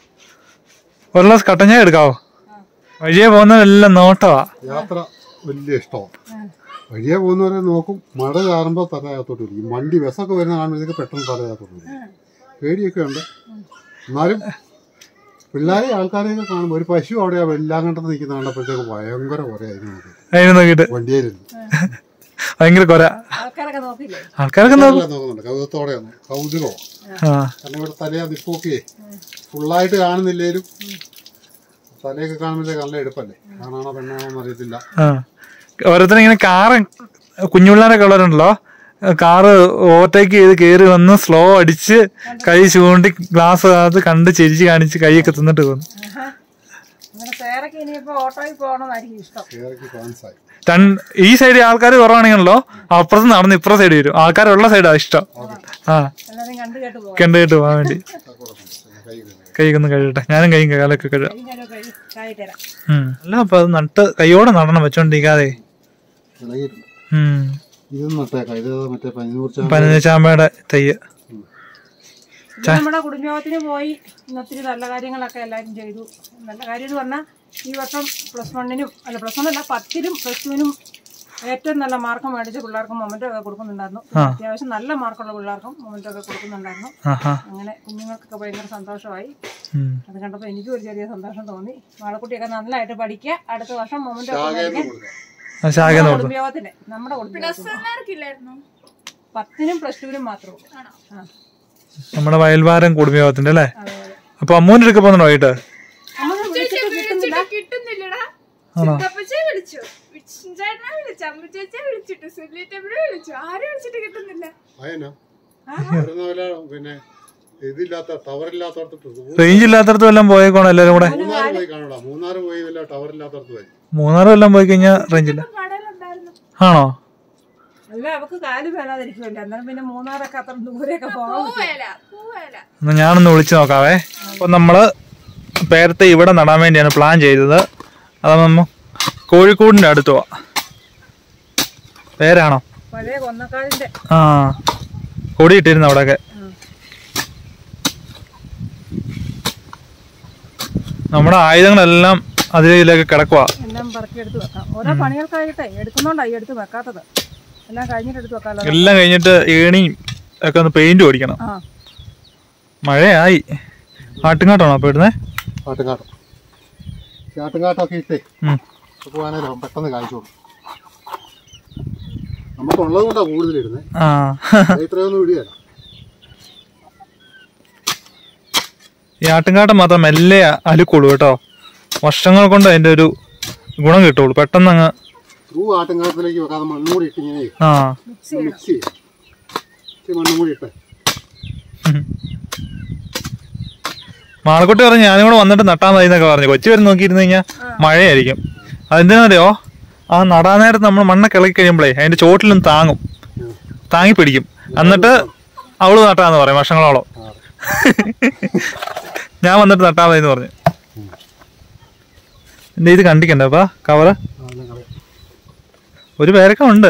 ഒരു ഗ്ലാസ് കട്ടൻ ചായ എടുക്കാവോ വഴിയെ പോകുന്നതെല്ലാം നോട്ടവാ യാത്ര വലിയ ഇഷ്ടമാണ് വഴിയെ പോകുന്നവരെ നോക്കും മഴ ചാറുമ്പോൾ തലയകത്തോട്ട് വിളിക്കും വണ്ടി ബസ്സൊക്കെ വരുന്ന കാണുമ്പോഴത്തേക്ക് പെട്ടെന്ന് തലയകത്തോട്ട് വിളിക്കും പേടിയൊക്കെ ഉണ്ട് എന്നാലും പിള്ളേരെ ആൾക്കാരെയൊക്കെ കാണുമ്പോൾ ഒരു പശു അവിടെ ആ വെള്ളാങ്കണ്ടത്ത് നിൽക്കുന്ന കണ്ടപ്പോഴത്തേക്ക് ഭയങ്കര കുറയായിരുന്നു നമുക്ക് അതിന് നോക്കിയിട്ട് വണ്ടിയിലിരുന്നു ഭയങ്കര കൊര ആൾക്കാരൊക്കെ നോക്കില്ലേ ആൾക്കാരൊക്കെ നോക്കും എല്ലാം നോക്കുന്നുണ്ട് കൗതുകത്തോടെയാണ് കൗതുകമാണ് ആ കാരണം ഇവിടെ തലയാ നിപ്പൊക്കെ ഫുള്ളായിട്ട് കാണുന്നില്ലേലും തലയൊക്കെ കാണുമ്പോഴത്തേക്ക് നല്ല എടുപ്പല്ലേ ആണാണോ പെണ്ണാണോ അറിയത്തില്ല ആ ഓരോരുത്തരും ഇങ്ങനെ കാറ് കുഞ്ഞുപിള്ളേരൊക്കെ ഉള്ളവരുണ്ടല്ലോ കാറ് ഓവർടേക്ക് ചെയ്ത് കയറി വന്ന് സ്ലോ അടിച്ച് കൈ ചൂണ്ടി ഗ്ലാസ് അത് കണ്ട് ചിരിച്ച് കാണിച്ച് കൈയൊക്കെ തിന്നിട്ട് പോകുന്നു അങ്ങനെ പേരൊക്കെ ഇനിയിപ്പോ ഓട്ടോയിൽ പോകണമെന്നായിരിക്കും ഇഷ്ടം കേരളക്ക് ഫാൻസായി രണ്ട് ഈ സൈഡിൽ ആൾക്കാർ കുറവാണെങ്കിലല്ലോ അപ്പുറത്ത് നടന്ന് ഇപ്പുറത്തെ സൈഡ് വരും ആൾക്കാരുള്ള സൈഡാ ഇഷ്ടം ആ എല്ലാവരും കണ്ടു കേട്ട് പോകാം കണ്ടു കേട്ട് പോകാൻ വേണ്ടി കൈ കൈയൊക്കെ ഒന്ന് കഴുകട്ടെ ഞാനും കൈയും കാലൊക്കെ കഴുകാം കഴിഞ്ഞാലോ കഴി കായി തരാം ഉം. അല്ല അപ്പൊ അത് നട്ട് കൈയോടെ നടണം വെച്ചോണ്ടിരിക്കാതെ ഇളകിയിട്ടുണ്ട് ഉം ഇത് നട്ടേക്കാം ഇത് മറ്റേ പനിനൂർ ചാമ്പ പതിനഞ്ചാമ്പയുടെ തയ്യ് ഇത് നമ്മുടെ കുടുംബയോഗത്തിന് പോയി ഇന്ന് ഒത്തിരി നല്ല കാര്യങ്ങളൊക്കെ എല്ലാവരും ചെയ്തു നല്ല കാര്യം എന്ന് പറഞ്ഞാൽ ഈ വർഷം പ്ലസ് വണ്ണിനും അല്ല പ്ലസ് വൺ അല്ല പത്തിനും പ്ലസ് ടുവിനും ഏറ്റവും നല്ല മാർക്ക് മേടിച്ച പിള്ളേർക്കും മൊമെന്റോ ഒക്കെ കൊടുക്കുന്നുണ്ടായിരുന്നു അത്യാവശ്യം നല്ല മാർക്കുള്ള പിള്ളേർക്കും മൊമെന്റോ ഒക്കെ കൊടുക്കുന്നുണ്ടായിരുന്നു ആഹാ അങ്ങനെ കുഞ്ഞുങ്ങൾക്കൊക്കെ ഭയങ്കര സന്തോഷമായി ഉം. അത് കണ്ടപ്പോൾ എനിക്കും ഒരു ചെറിയ സന്തോഷം തോന്നി വാളക്കുട്ടിയൊക്കെ നന്നായിട്ട് പഠിക്കുക അടുത്ത വർഷം മൊമെന്റോ ഒക്കെ മേടിക്കാൻ ആ ശാഖ നോക്കും കുടുംബയോഗത്തിന് നമ്മുടെ കുടുംബയോഗത്തിന് പത്തിനും പ്ലസ് ടുവിനും മാത്രമേ ആ നമ്മുടെ വയൽവാരം കുടുംബയോഗത്തിന്റെ അല്ലേ അതെ അതെ അപ്പൊ അമ്മൂന്റെ അടുക്ക പോകുന്നുണ്ടോ വൈകിട്ട് നമ്മൾ വിളിച്ചിട്ട് കിട്ടുന്നില്ല കിട്ടുന്നില്ലടാ ആണോ ചിത്തപ്പച്ചയെ വിളിച്ചു ചേട്ടനെ വിളിച്ചു അമ്മ ചേച്ചിയെ വിളിച്ചിട്ട് സുല്ലിറ്റമ്മനെ വിളിച്ചു ആരും വിളിച്ചിട്ട് കിട്ടുന്നില്ല അയനോ വരുന്ന പോലെ പിന്നെ ഇതില്ലാത്ത ടവറില്ലാത്തടത്ത് റേഞ്ച് ഇല്ലാത്തടത്ത് വല്ലതും പോയേക്കോണം എല്ലാരും കൂടെ മൂന്നാറ് പോയി കാണൂടാ മൂന്നാറ് പോയി വല്ല ടവറില്ലാത്തടത്ത് പോയി മൂന്നാറ് വല്ലതും പോയി കഴിഞ്ഞാൽ റേഞ്ച് ഇല്ല കടയിലുണ്ടായിരുന്നു ആണോ അല്ല അവക്ക് കാല് വേലാതിരിക്കുമല്ലോ അന്നേരം പിന്നെ മൂന്നാറൊക്കെ അത്ര ദൂരെയൊക്കെ പോകാൻ പറ്റും പൂവേല പൂവേല എന്നാ ഞാനൊന്ന് വിളിച്ചു നോക്കാവേ അപ്പൊ നമ്മള് പേരത്തെ ഇവിടെ നടാൻ വേണ്ടിയാണ് പ്ലാൻ ചെയ്തത് അത് നമ്മ കോഴിക്കോടിന്റെ അടുത്ത് പോവാ പേരാണോ പഴയ കൊന്നക്കാടിന്റെ ആ കൊടി ഇട്ടിരുന്നു അവിടെയൊക്കെ നമ്മുടെ ആയുധങ്ങളെല്ലാം അതിലേക്ക് കിടക്കുക എല്ലാം പറക്കി എടുത്ത് വെക്കാം ഓരോ പണികൾക്കായിട്ടെ എടുക്കുന്നോണ്ടായി എടുത്ത് വെക്കാത്തത് എല്ലാം കഴിഞ്ഞിട്ട് എടുത്ത് വെക്കാമല്ലോ എല്ലാം കഴിഞ്ഞിട്ട് ഏണിയും ഒക്കെ ഒന്ന് പെയിന്റ് ഓടിക്കണം ആ മഴയായി ആട്ടുംകാട്ടാണോ അപ്പൊ ഇടുന്നേ ആട്ടുംകാട്ടം ഈ ആട്ടുംകാട്ടമൊക്കെ ഇട്ടേ ഉം. പോകാനല്ലോ പെട്ടെന്ന് കാഴ്ചോളൂ നമുക്കുള്ളത് കൊണ്ടാണ് കൂടുതലിടുന്നത് ആ ഇത്രയൊന്നും ഇടുകയല്ല ഈ ആട്ടുംകാട്ടം മാത്രം മെല്ലെ അലുക്കുള്ളൂ കേട്ടോ വർഷങ്ങൾ കൊണ്ട് അതിന്റെ ഒരു ഗുണം കിട്ടുള്ളൂ പെട്ടെന്ന് അങ്ങ് ത്രൂ ആട്ടുംകാലത്തിലേക്ക് വെക്കാതെ മണ്ണും കൂടി ഇട്ട് ഇങ്ങനെ ആ മിക്സ് ചെയ്യണം മിക്സ് ചെയ്യാം ഇച്ചിരി മണ്ണും കൂടി ഇട്ട് മാളക്കുട്ടി പറഞ്ഞു ഞാനും കൂടെ വന്നിട്ട് നട്ടാ മതി എന്നൊക്കെ പറഞ്ഞു കൊച്ചു വരെ നോക്കിയിരുന്നു കഴിഞ്ഞാൽ മഴയായിരിക്കും അതെന്തിനാറിയോ ആ നടാൻ നേരത്ത് നമ്മൾ മണ്ണൊക്കെ ഇളക്കി കഴിയുമ്പോഴേ അതിന്റെ ചോട്ടിലും താങ്ങും താങ്ങി പിടിക്കും എന്നിട്ട് അവള് നട്ടാന്ന് പറയും വർഷങ്ങളോളം ഞാൻ വന്നിട്ട് നട്ടാ മതി എന്ന് പറഞ്ഞു എന്റെ ഇത് കണ്ടിക്കണ്ടേ അപ്പാ കവറ് അതെല്ലാം കളയാം ഒരു പേരക്ക ഉണ്ട്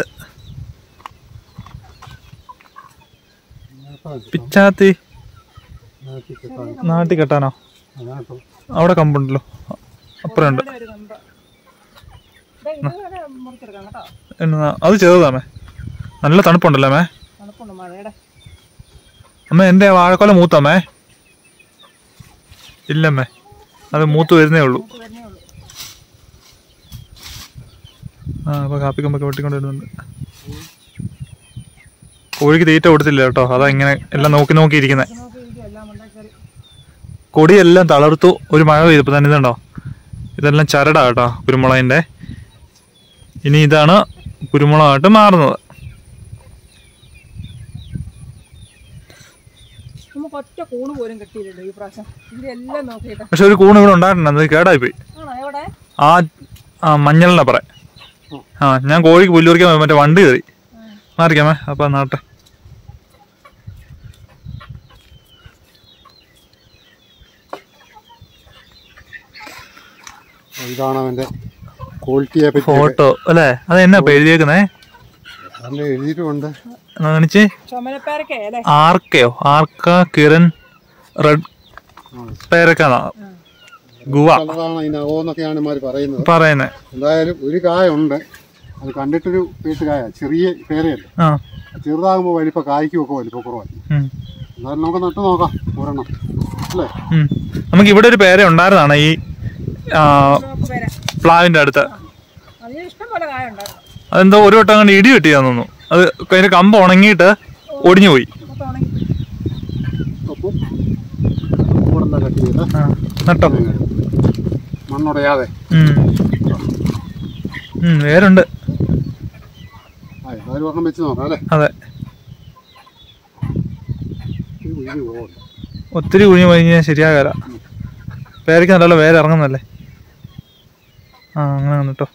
പിച്ചാത്തി അതിനകത്ത് കെട്ടാൻ. നാട്ടിൽ കെട്ടാനോ അതിനകത്ത് അവിടെ കമ്പുണ്ടല്ലോ അപ്പുറം ഉണ്ട് ഒരു കമ്പ് ദേ, ഇത് വരെ മുറിച്ചെടുക്കാം കേട്ടോ എന്നാ അത് ചെറുതാമേ നല്ല തണുപ്പുണ്ടല്ലോ മേ തണുപ്പുണ്ട് മഴയുടെ അമ്മ എന്റെ വാഴക്കൊല മൂത്തമ്മേ ഇല്ലമ്മേ അത് മൂത്ത് വരുന്നേ ഉള്ളൂ വരുന്നേ ഉള്ളൂ ആ അപ്പൊ കാപ്പിക്കമ്പൊക്കെ വെട്ടിക്കൊണ്ട് വരുന്നുണ്ട് കോഴിക്ക് തീറ്റ കൊടുത്തില്ല കേട്ടോ അതാ ഇങ്ങനെ എല്ലാം നോക്കി നോക്കി ഇരിക്കുന്നത് നോക്കി ഇരിക്കും എല്ലാം ഉണ്ടാക്കി കൊടിയെല്ലാം തളർത്തു ഒരു മഴ പെയ്തപ്പോ തന്നെ ഇതുണ്ടോ ഇതെല്ലാം ചരടാ കേട്ടോ കുരുമുളകിന്റെ ഇനി ഇതാണ് കുരുമുളകായിട്ട് മാറുന്നത് നമുക്ക് ഒറ്റ കൂണ് പോലും കിട്ടിയില്ലല്ലോ ഈ പ്രാവശ്യം ഇതിലെല്ലാം നോക്കിയിട്ട് പക്ഷെ ഒരു കൂണ് ഇവിടെ ഉണ്ടായിട്ടുണ്ട് അത് കേടായി പോയി ആണോ എവിടെ ആ ആ മഞ്ഞളിനെ പറ ആ ഞാൻ കോഴിക്ക് പുല്ലുറിക്കാൻ പോയി മറ്റേ വണ്ടി കയറി മാറിക്കാമേ അപ്പൊ നാട്ടെ ഇതാണ് അവന്റെ ക്വാളിറ്റിയെ പറ്റി ഫോട്ടോ അല്ലേ അത് എന്നാ ഇപ്പൊ എഴുതിയേക്കുന്നേ അതിൽ എഴുതിയിട്ടുമുണ്ട് എന്നാ കാണിച്ചേ ചുമലപ്പേരക്കേ അല്ലേ ആർക്കയോ ആർക്ക കിരൺ റെഡ് പേരക്കാന്നാ ഗുവ നല്ലതാണ് അതിനകോന്നൊക്കെയാണ് ഇമാര് പറയുന്നത് പറയുന്നേ എന്തായാലും ഒരു കായ ഉണ്ട് അത് കണ്ടിട്ടൊരു പേട്ട് കായ ചെറിയ പേരയല്ല ആ ചെറുതാകുമ്പോൾ വലിപ്പ കായ്ക്കും ഒക്കെ വലിപ്പ കുറവായി ഉം. എന്നാലും നമുക്ക് നട്ടു നോക്കാം ഒരെണ്ണം അല്ലേ ഉം. നമുക്ക് ഇവിടെ ഒരു പേര ഉണ്ടായിരുന്നാണ് ഈ ആ, ചുവപ്പ് പേര പ്ലാവിന്റെ അടുത്ത് അതിന് ഇഷ്ടം പോലെ കായ ഉണ്ടായിരുന്നു അതെന്തോ ഒരു വട്ടം അങ്ങനെ ഇടി കിട്ടിയാന്ന് തോന്നുന്നു അത് അതിന്റെ കമ്പ് ഉണങ്ങിയിട്ട് ഒടിഞ്ഞു പോയി മൊത്തം ഉണങ്ങി അപ്പം കൂടെ കട്ട് ചെയ്ത് ആ, നട്ടോ മണ്ണുടയാതെ ഉം. ഉം, വേരുണ്ട് ആ എന്തായാലും ഒരെണ്ണം വെച്ച് നോക്കാം അല്ലേ അതെ ഇത് വീട് പോകുന്നു ഒത്തിരി കുഴിഞ്ഞു പോയി കഴിഞ്ഞാൽ ശരിയാകാല പേരയ്ക്ക് നല്ലല്ലോ വേര് ഇറങ്ങുന്നല്ലേ ആ അങ്ങനെ വന്നിട്ടോ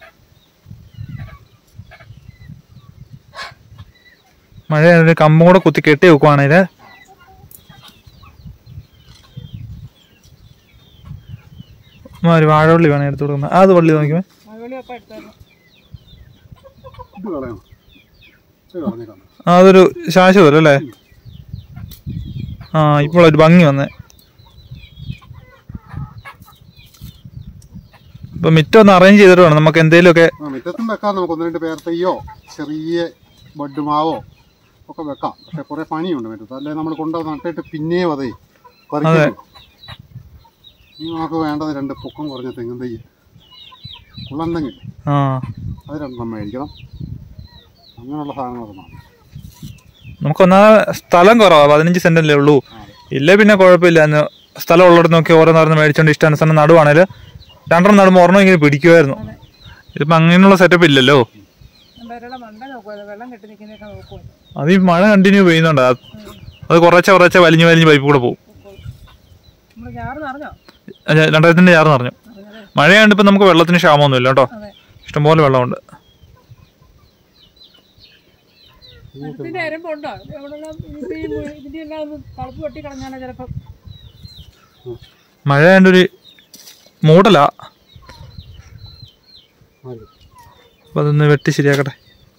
മഴ ഒരു കമ്പും കൂടെ കുത്തി കെട്ടി വെക്കുവാണെങ്കിൽ ഒരു വാഴവള്ളി വേണം എടുത്തു കൊടുക്കുന്നത് ആ, അത് വള്ളി നോക്കിയേ മഴവെളിയൊക്കെ എടുത്തായിരുന്നു ഇത് കളയണം ഇത് കളഞ്ഞേക്കാം ആ, അതൊരു ശാശ്വതം അല്ലേ ആ ഇപ്പോൾ ഒരു ഭംഗി വന്നേ ഇപ്പൊ മിറ്റം ഒന്ന് അറേഞ്ച് ചെയ്തിട്ട് വേണം നമുക്ക് എന്തെങ്കിലുമൊക്കെ ആ മുറ്റത്തും വെക്കാം നമുക്ക് ഒന്ന് രണ്ട് പേർത്തയ്യോ ചെറിയ ബഡ് മാവോ ഒക്കെ വെക്കാം പക്ഷെ കുറെ പണിയുണ്ട് മുറ്റത്ത് അല്ലെ നമ്മൾ കൊണ്ട് നട്ടിട്ട് പിന്നെയും അതേ പറിക്കുന്നു ഇനി നമുക്ക് വേണ്ടത് രണ്ട് പൊക്കം കുറഞ്ഞ തെങ്ങും തൈ കുളന്തെങ്ങ് ആ അത് രണ്ടെണ്ണം മേടിക്കണം അങ്ങനെയുള്ള സാധനങ്ങളൊക്കെ വേണം നമുക്ക് ഒന്നാമത് സ്ഥലം കുറവാ പതിനഞ്ച് സെന്റല്ലേ ഉള്ളൂ ഇല്ലേ പിന്നെ കുഴപ്പമില്ല അന്ന് സ്ഥലം ഉള്ളിടത്ത് നോക്കി ഓരോന്നോരോന്ന് മേടിച്ചോണ്ട് ഇഷ്ടാനുസരണം നടുവാണേല് രണ്ടെണ്ണം നടുമ്പോൾ ഒരെണ്ണം ഇങ്ങനെ പിടിക്കുമായിരുന്നു ഇതിപ്പോ അങ്ങനെയുള്ള സെറ്റപ്പ് ഇല്ലല്ലോ പേരുടെ മണ്ട നോക്കുമല്ലോ വെള്ളം കെട്ടി നിൽക്കുന്നതൊക്കെ നോക്കുമല്ലോ അത് ഈ മഴ കണ്ടിന്യൂ പെയ്യുന്നുണ്ട് അത് അത് കുറേശ്ശെ കുറേശ്ശെ വലിഞ്ഞ് വലിഞ്ഞ് പൈപ്പ് കൂടെ പോകും നമ്മൾ ഞാറ് നിറഞ്ഞോ രണ്ടായിരത്തിന്റെ ചാറ് നിറഞ്ഞു മഴയാണ്ട് ഇപ്പൊ നമുക്ക് വെള്ളത്തിന് ക്ഷാമമൊന്നുമില്ല കേട്ടോ അതെ ഇഷ്ടംപോലെ വെള്ളമുണ്ട് മരത്തിന്റെ അരമ്പുണ്ടോ എവിടെല്ലാം ഇനിയിപ്പോ ഈ മു- ഇതിന്റെ എല്ലാം ഒന്ന് കളപ്പ് വെട്ടി കളഞ്ഞാലോ ചിലപ്പം മഴയാണ്ട് ഒരു മൂടലാ ആര്? അപ്പൊ അതൊന്ന് വെട്ടി ശരിയാക്കട്ടെ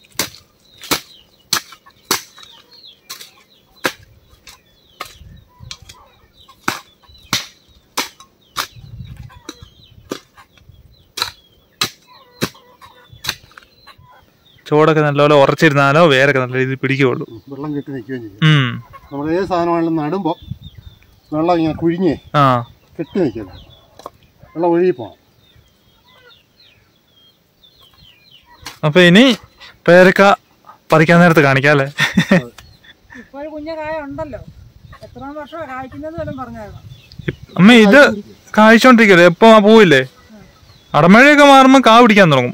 ചോടൊക്കെ നല്ലപോലെ ഉറച്ചിരുന്നാലോ വേരൊക്കെ നല്ല രീതിയിൽ പിടിക്കുകയുള്ളൂ വെള്ളം കെട്ടി നിൽക്കുകയും ചെയ്യും ഉം നമ്മൾ ഏത് സാധനമാണെങ്കിലും നടുമ്പോൾ വെള്ളം ഇങ്ങനെ കുഴിഞ്ഞേ ആ കെട്ടി നിൽക്കരുത് വെള്ളം ഒഴുകി പോകണം അപ്പൊ ഇനി പേരക്ക പറിക്കാൻ നേരത്ത് കാണിക്കാം അല്ലേ ഇപ്പോൾ ഒരു കുഞ്ഞ കായ ഉണ്ടല്ലോ എത്ര വർഷമാണ് കായ്ക്കുന്നത് വല്ലതും പറഞ്ഞായിരുന്നു ഇപ്- അമ്മ ഇത് കായ്ച്ചോണ്ടിരിക്കല്ലേ എപ്പോ ആ പോവില്ലേ അടമഴയൊക്കെ മാറുമ്പോ കാ പിടിക്കാൻ തുടങ്ങും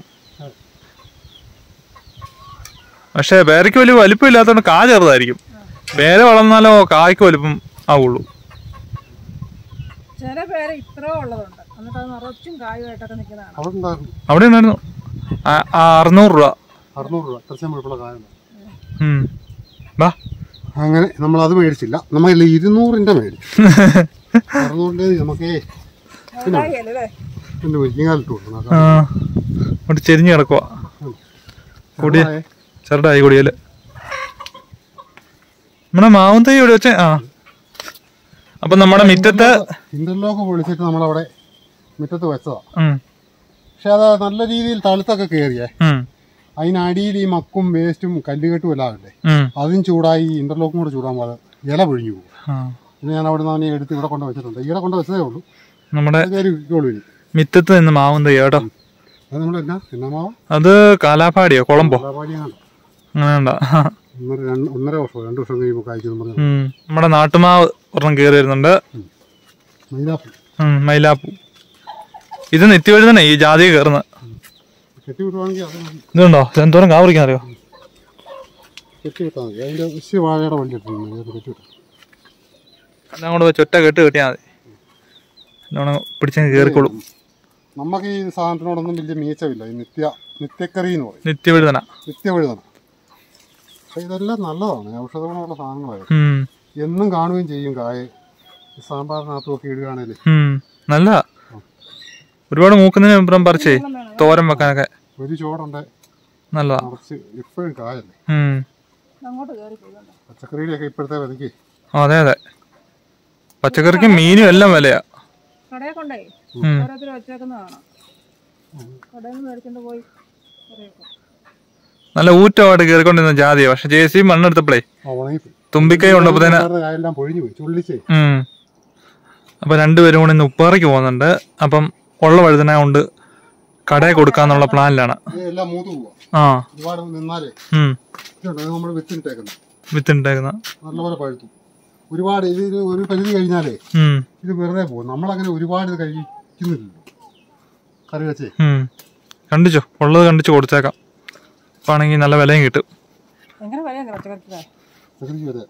പക്ഷെ പേരയ്ക്ക് വലിയ വലിപ്പം ഇല്ലാത്തതുകൊണ്ട് കാ ചെറുതായിരിക്കും പേര വളർന്നാലോ കായ്ക്ക് വലിപ്പം ആവുള്ളൂ ചില പേര് ഇത്ര ഉള്ളതുണ്ട് എന്നിട്ട് അത് നിറച്ചും കായുമായിട്ടൊക്കെ നിൽക്കുന്നതാണ് അവിടെ ഉണ്ടായിരുന്നു അവിടെ ഉണ്ടായിരുന്നു ആ- ആ അറുന്നൂറ് രൂപ അറുന്നൂറ് രൂപ അത്രയും മുഴുപ്പുള്ള കായുണ്ട് ഉം. വാ അങ്ങനെ നമ്മൾ അത് മേടിച്ചില്ല നമ്മൾ ഇരുന്നൂറിന്റെ മേടിച്ചു അറുന്നൂറിന്റെ നമുക്ക് കായല്ലേ പിന്നെ ഒരിക്കലും കൊടുക്കണം ആ അവിടെ ചെരിഞ്ഞ് കിടക്കുക കൂടിയ ചെറുതായി കൂടിയല് നമ്മുടെ മാവും തൈ ഇവിടെ വെച്ച ആ അപ്പൊ നമ്മുടെ മിറ്റത്ത് ഇന്റർലോക്ക് പൊളിച്ചിട്ട് നമ്മളവിടെ മുറ്റത്ത് വെച്ചതാ ഉം, പക്ഷെ അത് നല്ല രീതിയിൽ തളുത്തൊക്കെ കയറിയേ ഉം, അതിനടിയിൽ ഈ മക്കും വേസ്റ്റും കല്ലുകെട്ടും എല്ലാം ഉണ്ട് ഉം. അതും ചൂടായി ഈ ഇന്റർലോക്കും കൂടെ ചൂടാകുമ്പോൾ അത് ഇല പൊഴിഞ്ഞു പോകും ആ, പിന്നെ ഞാൻ അവിടെ നിന്ന് എടുത്ത് ഇവിടെ കൊണ്ട് വെച്ചിട്ടുണ്ട് ഈടെ കൊണ്ട് വെച്ചതേ ഉള്ളൂ നമ്മുടെ അത് കയറി ഇരിക്കുള്ളൂ ഇനി മിറ്റത്ത് നിന്ന് മാവും തൈ കേട്ടോ അത് നമ്മൾ എന്നാ എന്നാ മാവ അത് കാലാപ്പാടിയോ കൊളമ്പോ പാടിയാണ് അങ്ങനെ ഉണ്ടാ ഒന്നര രണ്ട് ഒന്നര വർഷം രണ്ട് വർഷം കഴിയുമ്പോൾ കായ്ക്കുന്നു പറഞ്ഞു ഉം. നമ്മുടെ നാട്ടുമാവ് ഒരെണ്ണം കയറി വരുന്നുണ്ട് മൈനാപ്പിൾ ഉം, മൈലാപ്പൂ ഇത് നിത്യവഴുതന്നെ ഈ ജാതി കയറുന്നത് കെട്ടി വിടുവാണെങ്കിൽ അത് മതി. ഇതുണ്ടോ എന്തോരം കാ പറിക്കാൻ അറിയോ കെട്ടി വിട്ടാൽ മതി അതിൻ്റെ ഇച്ചിരി വാഴയുടെ വള്ളി ഇട്ടിട്ടുണ്ട് അത് കെട്ടി വിട്ടു അതങ്ങോട്ട് വെച്ച് ഒറ്റ കെട്ട് കെട്ടിയാൽ മതി നല്ലോണം പിടിച്ചങ്ങ് കയറിക്കോളും നമുക്ക് ഈ സാധനത്തിനോടൊന്നും വലിയ മീച്ചമില്ല ഈ നിത്യ നിത്യക്കറി എന്ന് പറയും നിത്യവഴുതന നിത്യവഴുതന പക്ഷെ ഇതെല്ലാം നല്ലതാണ് ഔഷധ ഗുണമുള്ള സാധനങ്ങളായിരുന്നു ഉം, എന്നും കാണുകയും ചെയ്യും കായ ഈ സാമ്പാറിനകത്തും ഒക്കെ ഇടുകയാണെങ്കിൽ ഉം. നല്ല ഒരുപാട് മൂക്കുന്നതിന് അപ്പുറം പറിച്ചേ തോരൻ വെക്കാനൊക്കെ ഒരു ചോടുണ്ട് നല്ലതാ നിറച്ച് ഇപ്പോഴും കായല്ലേ ഉം. അങ്ങോട്ട് കയറി പോകുന്നുണ്ട് പച്ചക്കറിയുടെയൊക്കെ ഇപ്പോഴത്തെ വിലയ്ക്ക് ആ, അതെ അതെ പച്ചക്കറിക്കും മീനും എല്ലാം വിലയാ കടയിൽ കൊണ്ടേ ഉം. ഓരോരുത്തർ വെച്ചേക്കുന്ന കാണാം കടയിൽ നിന്ന് മേടിച്ചോണ്ട് പോയി കറിയൊക്കെ നല്ല ഊറ്റമായിട്ട് കയറിക്കൊണ്ടിരുന്ന ജാതിയാ പക്ഷെ ജെ സി മണ്ണെടുത്തപ്പോഴേ ആ ഉണങ്ങിപ്പോയി തുമ്പിക്കൈ കൊണ്ടപ്പോഴത്തേന് വേറെ കായെല്ലാം പൊഴിഞ്ഞു പോയി ചുള്ളിച്ചേ ഉം. അപ്പൊ രണ്ടുപേരും കൂടി ഇന്ന് ഉപ്പാറയ്ക്ക് പോകുന്നുണ്ട് അപ്പം ഉള്ള വഴുതന കൊണ്ട് കടയിൽ കൊടുക്കാന്നുള്ള പ്ലാനിലാണ് ഇത് എല്ലാം മൂത്ത് പോവാ ആ ഒരുപാട് നിന്നാലേ ഉം ഇതുണ്ട് അത് നമ്മൾ വിത്തിട്ടേക്കുന്നത് വിത്തുണ്ടാക്കുന്ന നല്ലപോലെ പഴുത്തു ഒരുപാട് ഇത് ഒരു- ഒരു പരിധി കഴിഞ്ഞാലേ ഉം ഇത് വെറുതെ പോകും നമ്മളങ്ങനെ ഒരുപാട് ഇത് കഴിക്കുന്നില്ലല്ലോ കറി വെച്ചേ ഉം കണ്ടിച്ചോ ഉള്ളത് കണ്ടിച്ച് കൊടുത്തേക്കാം അപ്പൊ ആണെങ്കിൽ നല്ല വിലയും കിട്ടും എങ്ങനെ വിലയാണ് പച്ചക്കറിക്ക് പച്ചക്കറിക്ക് വരെ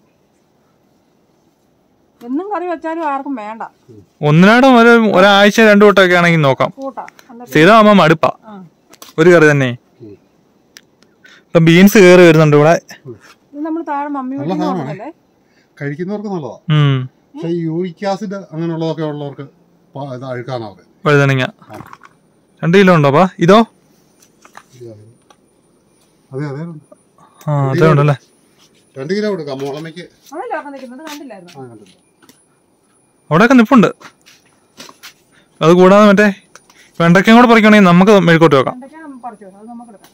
എന്നും കറി വെച്ചാലും ആർക്കും വേണ്ട ഒന്നിനാടും ഒരു ഒരാഴ്ച രണ്ടു വട്ടമൊക്കെ ആണെങ്കിൽ നോക്കാം കൂട്ടാ നല്ല സ്ഥിരമാകുമ്പോൾ മടുപ്പാ ആ ഒരു കറി തന്നെ ഇപ്പം ബീൻസ് കയറി വരുന്നുണ്ട് ഇവിടെ ഇത് നമ്മൾ താഴെ മമ്മി വീട്ടിൽ നിന്ന് കൊണ്ടുവന്നല്ലേ കഴിക്കുന്നവർക്ക് നല്ലതാണ് ഉം പക്ഷേ ഈ യൂറിക് ആസിഡ് അങ്ങനെയുള്ളതൊക്കെ ഉള്ളവർക്ക് പ- ഇത് അഴുക്കാനാവും വഴുതനങ്ങ രണ്ട് കിലോ ഉണ്ടോ അപ്പാ ഇതോ അതെ അതെ ആ അതേ ഉണ്ടല്ലേ രണ്ട് കിലോ കൊടുക്കാം മുളമയ്ക്ക് അതല്ലേ ഒക്കെ നിൽക്കുന്നത് കണ്ടില്ലായിരുന്നു ആ കണ്ടില്ല അവിടെയൊക്കെ നിപ്പുണ്ട് അത് കൂടാതെ മറ്റേ വെണ്ടയ്ക്കയും കൂടെ പറിക്കുകയാണെങ്കിൽ നമുക്ക് മെഴുക്കോട്ട് വെക്കാം എന്തൊക്കെയാണ് നമ്മൾ പറിച്ചു അത് നമുക്ക് എടുക്കാം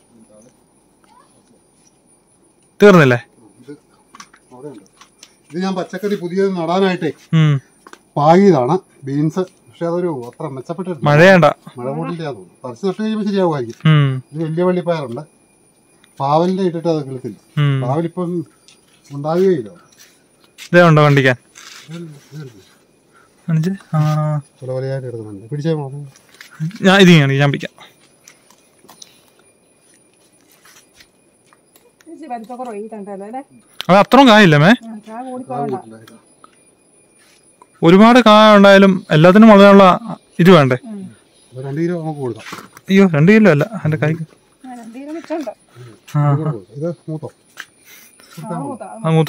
തീർന്നില്ലേ അവിടെ ഉണ്ട് ഇത് ഞാൻ പച്ചക്കറി പുതിയത് നടാനായിട്ടേ ഉം പാകിയതാണ് ബീൻസ് പക്ഷെ അതൊരു അത്ര മെച്ചപ്പെട്ടിട്ടില്ല മഴയേണ്ട മഴ കൂടില്ല തോന്നുന്നു പറിച്ച് നട്ട് കഴിയുമ്പോൾ ശരിയാവുമായിരിക്കും ഉം ഇത് വലിയ വള്ളിപ്പയറുണ്ട് പാവലിന്റെ ഇട്ടിട്ട് അത് കിളത്തില്ല ഉം പാവലിപ്പം ഉണ്ടാകുകയില്ല ഇതേ ഉണ്ടോ കണ്ടിക്കാൻ കാണിച്ച്. ആ ചില വലയായിട്ട് എടുക്കുന്നുണ്ട് പിടിച്ചേ മാത്രം ഞാൻ ഇത് കാണിക്കാം ഞാൻ പിടിക്കാം ഇച്ചിരി വലിപ്പക്കുറവ് ഈ കണ്ടല്ലോ അല്ലേ അത് അത്രയും കായില്ല മേ ആ, ചായ കൂടിപ്പോകണ്ട ഒരുപാട് കായ ഉണ്ടായാലും എല്ലാത്തിനും വളരാനുള്ള ഇത് വേണ്ടേ അത് രണ്ട് കിലോ നമുക്ക് കൊടുക്കാം അയ്യോ രണ്ട് കിലോ അല്ല എൻ്റെ കൈ ഞാൻ എന്തെങ്കിലും വെച്ചുണ്ട് ആ ഇത് കൂടെ കൊടുക്കാം. ഇത് മൂത്തോ ആ മൂത്ത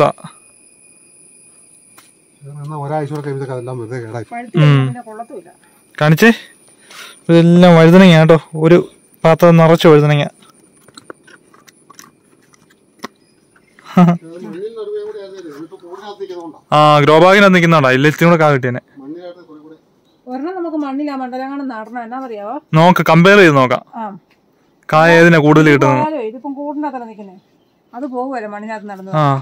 എന്നാൽ ഒരാഴ്ച കൂടെ കഴിയുമ്പോഴത്തേക്ക് അതെല്ലാം വെറുതെ കേടായി പഴുത്തി പിന്നെ കൊള്ളത്തുമില്ല കാണിച്ചേ ഇതെല്ലാം വഴുതനങ്ങ കേട്ടോ ഒരു പാത്രം നിറച്ച് വഴുതനങ്ങ മണ്ണിൽ നടുവേ കൂടെ ആയിരുന്നില്ലേ നമ്മളിപ്പോ കൂടിനകത്ത് നിൽക്കുന്നതുകൊണ്ടാ ആ ഗ്രോ ബാഗിനകത്ത് നിൽക്കുന്നുണ്ടോ ഇല്ല ഇത്തിരി കൂടെ കാ കിട്ടിയനെ മണ്ണിനകത്ത് കുറെ കൂടെ ഒരെണ്ണം നമുക്ക് മണ്ണിലാ മണ്ഡലങ്ങളും നടണം എന്നാ പറയാവോ നോക്ക് കമ്പയർ ചെയ്ത് നോക്കാം ആ കായ ഏതിനാ കൂടുതൽ കിട്ടുന്നത് പോയാലോ ഇതിപ്പം കൂടിനകത്തല്ല നിൽക്കുന്നേ അത് പോകുമല്ലോ മണ്ണിനകത്ത് നടന്നത് ആ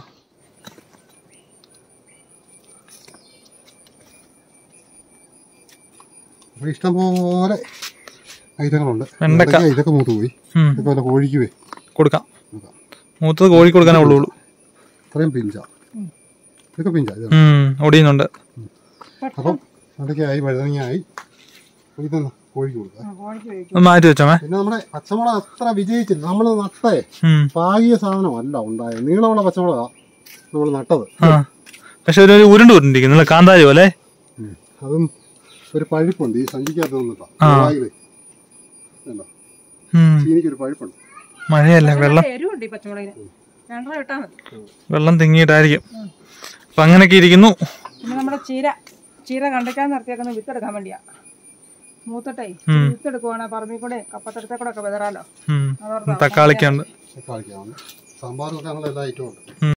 അപ്പൊ ഇഷ്ടം പോലെ ഐറ്റങ്ങളുണ്ട് വെണ്ടക്ക. ഇതൊക്കെ- ഇതൊക്കെ മൂത്ത് പോയി ഉം. ഇതൊക്കെ വല്ല കോഴിക്കുവേ കൊടുക്കാം മൂത്തത് കോഴി കൊടുക്കാനേ ഉള്ളൂ ഇത്രയും പിഞ്ചാ ഇതൊക്കെ പിഞ്ചാ ഇത് ഉം ഒടിയുന്നുണ്ട് അപ്പം വെണ്ടയ്ക്കായി വഴുതനങ്ങയായി ഇതെന്ന് കോഴിക്ക് കൊടുക്കാം കോഴിക്ക് കഴിക്കും ഒന്ന് മാറ്റി വെച്ചോമേ പിന്നെ നമ്മുടെ പച്ചമുളക് അത്ര വിജയിച്ചില്ല നമ്മൾ നട്ടേ ഉം. പാകിയ സാധനമല്ല ഉണ്ടായത് നീളമുള്ള പച്ചമുളകാ നമ്മൾ നട്ടത് ആ പക്ഷെ ഒരു ഒരു ഉരുണ്ട് ഉരുണ്ടിരിക്കുന്നു കാന്താരി പോലെ അതും ഒരു പഴുപ്പുണ്ട് ഈ സഞ്ചിക്കകത്ത് നിന്നിട്ടാ ആ. വായില് കണ്ടോ ഉം. ചീനിക്കൊരു പഴുപ്പുണ്ട് മഴയല്ലേ വെള്ളം എരിവുണ്ട് ഈ പച്ചമുളകിന് രണ്ടര ഇട്ടാൽ മതി വെള്ളം തിങ്ങിയിട്ടായിരിക്കും അപ്പൊ അങ്ങനെയൊക്കെ ഇരിക്കുന്നു പിന്നെ നമ്മുടെ ചീര ചീര കണ്ടയ്ക്കാൻ നിർത്തിയേക്കുന്ന വിത്തെടുക്കാൻ വേണ്ടിയാ മൂത്തട്ടേ ഉം. വിത്തെടുക്കുവാണെങ്കിൽ പറമ്പിൽ കൂടെ കപ്പത്തടത്തെ കൂടെ ഒക്കെ വിതറാലോ ഉം. അതോർത്താ തക്കാളിക്കുണ്ട് തക്കാളിക്കാണ് സാമ്പാർ വെക്കാനുള്ള എല്ലാ ഐറ്റവും ഉണ്ട്